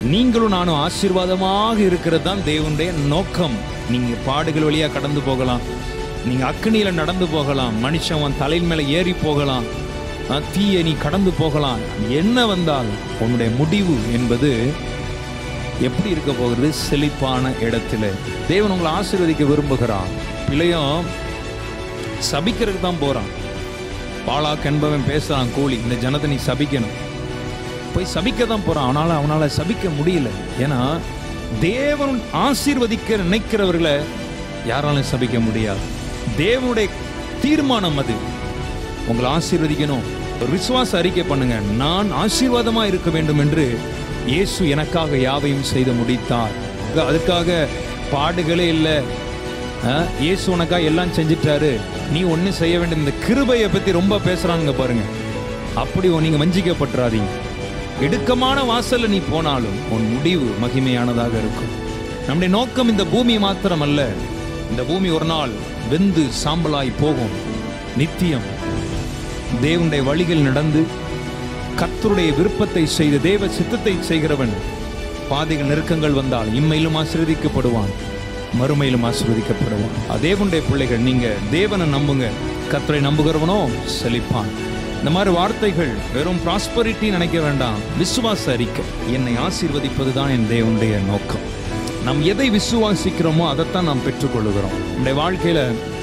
நீங்களும் நானும் ஆசீர்வாதமாக இருக்கிறது தான் தேவனுடைய நோக்கம் நீங்க பாடுகள் வழியா கடந்து போகலாம் நீங்க அக்னியில நடந்து போகலாம் மனுஷன் உன் தலையின் மேல ஏறி போகலாம் அஹ், தீயை நீ கடந்து போகலாம் என்ன வந்தால் உன்னுடைய முடிவு என்பது எப்படி இருக்க போகிறது செழிப்பான இடத்துல தேவன் உங்களை ஆசீர்வதிக்க விரும்புகிறான் பிள்ளையும் சபிக்கிறதுக்கு தான் போறான் பாலாக் என்பவன் பேசுறான் கூலி இந்த ஜனத்தை நீ சபிக்கணும் போய் சபிக்க தான் போறான் ஆனால அவனால சபிக்க முடியல ஏன்னா தேவன் ஆசீர்வதிக்க நினைக்கிறவர்களை யாராலும் சபிக்க முடியாது தேவனுடைய தீர்மானம் அது உங்களை ஆசீர்வதிக்கணும் ஒரு விசுவாச அறிக்கை பண்ணுங்க நான் ஆசீர்வாதமா இருக்க வேண்டும் என்று இயேசு எனக்காக யாவையும் செய்து முடித்தார் அதுக்காக பாடுகளே இல்லை அஹ், இயேசு உனக்காக எல்லாம் செஞ்சிட்டாரு நீ ஒன்றும் செய்ய வேண்டிய இந்த கிருபையை பத்தி ரொம்ப பேசுறாங்க பாருங்க அப்படி நீங்க வஞ்சிக்கப்பட்டுறாதீங்க இடுக்கமான வாசல்ல நீ போனாலும் உன் முடிவு மகிமையானதாக இருக்கும் நம்முடைய நோக்கம் இந்த பூமி மாத்திரம் அல்ல இந்த பூமி ஒரு நாள் வெந்து சாம்பலாய் போகும் நித்தியம் தேவனுடைய வழிகள் நடந்து கர்த்தருடைய விருப்பத்தை செய்து தேவ சித்தத்தை செய்கிறவன் பாதைகள் நெருக்கங்கள் வந்தால் இம்மையிலும் ஆசீர்வதிக்கப்படுவான் மறுமையிலும் ஆசீர்வதிக்கப்படுவான் தேவனுடைய பிள்ளைகள் நீங்க தேவனை நம்புங்க கர்த்தரை நம்புகிறவனோ செழிப்பான் இந்த மாதிரி வார்த்தைகள் வெறும் ப்ராஸ்பரிட்டி நினைக்க வேண்டாம் விசுவாச அறிக்கை என்னை ஆசீர்வதிப்பது தான் என் தேவனுடைய நோக்கம் நாம் எதை விசுவாசிக்கிறோமோ அதைத்தான் நாம் பெற்றுக்கொள்ளுகிறோம் நம்முடைய வாழ்க்கையில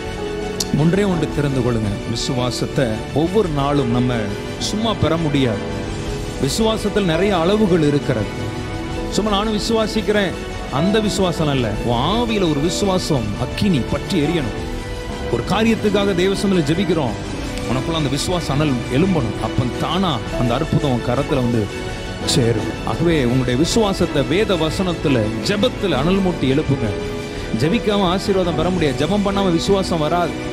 ஒன்றே ஒன்று தெரிந்து கொள்ளுங்க விசுவாசத்தை ஒவ்வொரு நாளும் நம்ம சும்மா பெற முடியாது விசுவாசத்தில் நிறைய அளவுகள் இருக்கிறது சும்மா நானும் விசுவாசிக்கிறேன் அந்த விசுவாசம் அல்ல உன் ஆவியில ஒரு விசுவாசம் அக்கினி பற்றி எரியணும் ஒரு காரியத்துக்காக தேவசமில் ஜெபிக்கிறோம் உனக்குள்ள அந்த விசுவாச அனல் எழும்பணும் அப்ப தானா அந்த அற்புதம் உன் கரத்துல வந்து சேரும் ஆகவே உங்களுடைய விசுவாசத்தை வேத வசனத்துல ஜெபத்துல அனல் மூட்டி எழுப்புங்க ஜெபிக்காம ஆசீர்வாதம் பெற முடியாது ஜெபம் பண்ணாம விசுவாசம் வராது